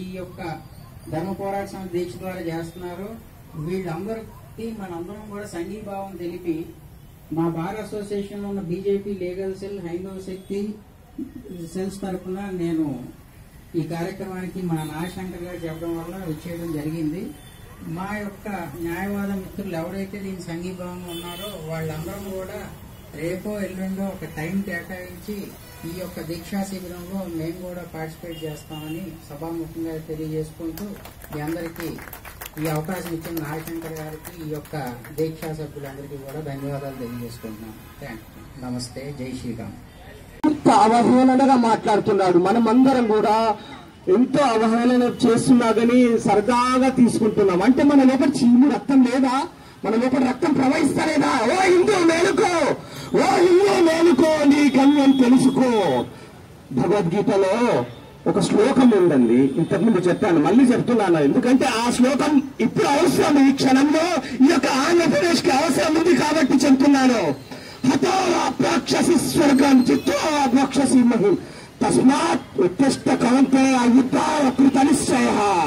ఈ యొక్క ధర్మ పోరాట సమితి దీక్ష ద్వారా చేస్తున్నారు వీళ్ళందరికీ మనందరం కూడా సంఘీభావం తెలిపి మా బార్ అసోసియేషన్ లో ఉన్న బీజేపీ లీగల్ సెల్ హైందవ శక్తి సెల్స్ తరఫున నేను ఈ కార్యక్రమానికి మా నాగశంకర్ గారు చెప్పడం వల్ల వచ్చేయడం జరిగింది మా యొక్క న్యాయవాద మిత్రులు ఎవరైతే దీని సంఘీభావంగా ఉన్నారో వాళ్ళందరం కూడా రేపో ఎల్లుండో ఒక టైం కేటాయించి ఈ యొక్క దీక్షా శిబిరంలో మేము కూడా పార్టిసిపేట్ చేస్తామని సభాముఖంగా తెలియజేసుకుంటూ మీ అందరికీ ఈ అవకాశం ఇచ్చిన నాగశంకర్ గారికి ఈ యొక్క దీక్షా సభ్యులందరికీ కూడా ధన్యవాదాలు తెలియజేసుకుంటున్నాను థ్యాంక్ యూ నమస్తే జై శ్రీరామ్ ఎంత అవహేళనగా మాట్లాడుతున్నాడు మనమందరం కూడా ఎంతో అవహేళన చేస్తున్నా గానీ సరదాగా తీసుకుంటున్నాం అంటే మన లోపల చీము రక్తం లేదా మన లోపల రక్తం ప్రవహిస్తలేదా ఓ హిందూ మేలుకో ఓ హిందూ మేలుకో నీ గమ్యం తెలుసుకో భగవద్గీతలో ఒక శ్లోకం ఉందండి ఇంతకుముందు చెప్పాను మళ్ళీ చెప్తున్నాను ఎందుకంటే ఆ శ్లోకం ఇప్పుడు అవసరం ఈ క్షణంలో ఈ యొక్క ఆంధ్రప్రదేశ్ కి అవసరం ఉంది కాబట్టి చెప్తున్నాను హతో అప్రాక్షసి స్వర్గం చిత్తో అప్రాక్షసి మహిం తస్మాత్ ఉత్తిష్ట కవంతే యుద్ధ కృత నిశ్చయ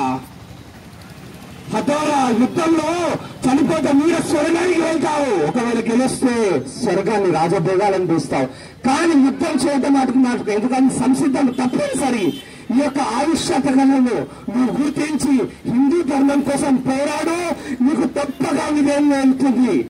హతోరా యుద్ధంలో చనిపోతే మీరు స్వర్గానికి వెళ్తావు ఒకవేళ గెలిస్తే స్వర్గాన్ని రాజభోగాలను చూస్తావు కానీ యుద్ధం చేయడం మాటకు మాటకు ఎందుకంటే సంసిద్ధం తప్పనిసరి ఈ యొక్క ఆవిష్కరణను నువ్వు గుర్తించి హిందూ ధర్మం కోసం పోరాడు నీకు తప్పగా విజయం వెళ్తుంది